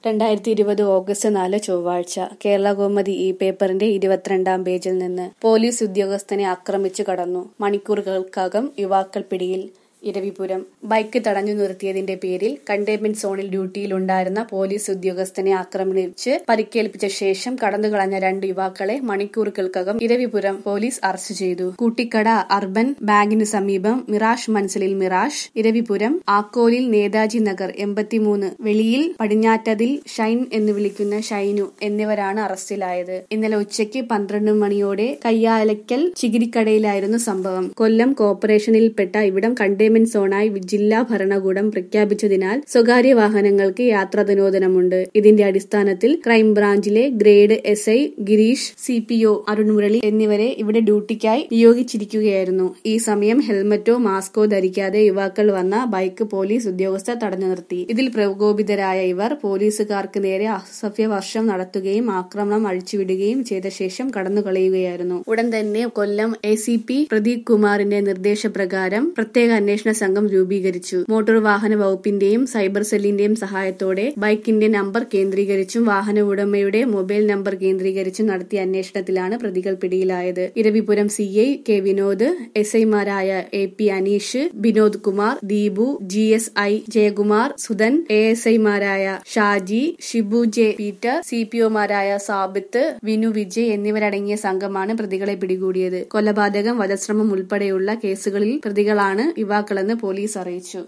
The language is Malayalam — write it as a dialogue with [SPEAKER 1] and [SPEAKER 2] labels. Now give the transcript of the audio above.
[SPEAKER 1] രണ്ടായിരത്തി ഇരുപത് ഓഗസ്റ്റ് നാല് ചൊവ്വാഴ്ച കേരളകൗമുദി ഈ പേപ്പറിന്റെ ഇരുപത്തിരണ്ടാം പേജിൽ നിന്ന് പോലീസ് ഉദ്യോഗസ്ഥനെ ആക്രമിച്ചു കടന്നു മണിക്കൂറുകൾക്കകം യുവാക്കൾ പിടിയിൽ ഇരവിപുരം ബൈക്ക് തടഞ്ഞു നിർത്തിയതിന്റെ പേരിൽ കണ്ടെയ്ൻമെന്റ് സോണിൽ ഡ്യൂട്ടിയിലുണ്ടായിരുന്ന പോലീസ് ഉദ്യോഗസ്ഥനെ ആക്രമിച്ച് പരിക്കേൽപ്പിച്ച ശേഷം കടന്നുകളഞ്ഞ രണ്ട് യുവാക്കളെ മണിക്കൂറുകൾക്കകം ഇരവിപുരം പോലീസ് അറസ്റ്റ് ചെയ്തു കൂട്ടിക്കട അർബൻ ബാങ്കിനു സമീപം മിറാഷ് മൻസലിൽ മിറാഷ് ഇരവിപുരം ആക്കോലിൽ നേതാജി നഗർ എൺപത്തിമൂന്ന് വെളിയിൽ പടിഞ്ഞാറ്റതിൽ ഷൈൻ എന്ന് വിളിക്കുന്ന ഷൈനു എന്നിവരാണ് അറസ്റ്റിലായത് ഇന്നലെ ഉച്ചയ്ക്ക് പന്ത്രണ്ട് മണിയോടെ കയ്യാലയ്ക്കൽ ചികിരിക്കടയിലായിരുന്നു സംഭവം കൊല്ലം കോർപ്പറേഷനിൽപ്പെട്ട ഇവിടം കണ്ടെയ്ൻമെന്റ് സോണായി ജില്ലാ ഭരണകൂടം പ്രഖ്യാപിച്ചതിനാൽ സ്വകാര്യ വാഹനങ്ങൾക്ക് യാത്രാ നിരോധനമുണ്ട് ഇതിന്റെ അടിസ്ഥാനത്തിൽ ക്രൈംബ്രാഞ്ചിലെ grade S I Girish C P O Arunmurali എന്നിവരെ ഇവിടെ ഡ്യൂട്ടിക്കായി നിയോഗിച്ചിരിക്കുകയായിരുന്നു ഈ സമയം ഹെൽമറ്റോ മാസ്കോ ധരിക്കാതെ യുവാക്കൾ വന്ന ബൈക്ക് പോലീസ് ഉദ്യോഗസ്ഥർ തടഞ്ഞു നിർത്തി ഇതിൽ പ്രകോപിതരായ ഇവർ പോലീസുകാർക്ക് നേരെ അസഭ്യവർഷം നടത്തുകയും ആക്രമണം അഴിച്ചുവിടുകയും ചെയ്ത ശേഷം കടന്നുകളയുകയായിരുന്നു ഉടൻ തന്നെ Kollam A C P Pradeep കുമാറിന്റെ നിർദ്ദേശപ്രകാരം പ്രത്യേക അന്വേഷണ സംഘം രൂപീകരിച്ചു മോട്ടോർ വാഹന വകുപ്പിന്റെയും സൈബർ സെല്ലിന്റെയും സഹായത്തോടെ ബൈക്കിന്റെ നമ്പർ കേന്ദ്രീകരിച്ചും വാഹന ഉടമയുടെ മൊബൈൽ നമ്പർ കേന്ദ്രീകരിച്ചും നടത്തിയ അന്വേഷണത്തിലാണ് പ്രതികൾ പിടിയിലായത് Eravipuram C I K Vinod S ഐമാരായ A P Aneesh Vinod Kumar Deepu G S I Jayakumar Sudhan A S ഐമാരായ Shaji Shibu J Peter C P ഒമാരായ സാബിത്ത് വിനു വിജയ് എന്നിവരടങ്ങിയ സംഘമാണ് പ്രതികളെ പിടികൂടിയത് കൊലപാതകം വധശ്രമം ഉൾപ്പെടെയുള്ള കേസുകളിൽ പ്രതികളാണ് യുവാക്കളെന്ന് പോലീസ് അറിയിച്ചു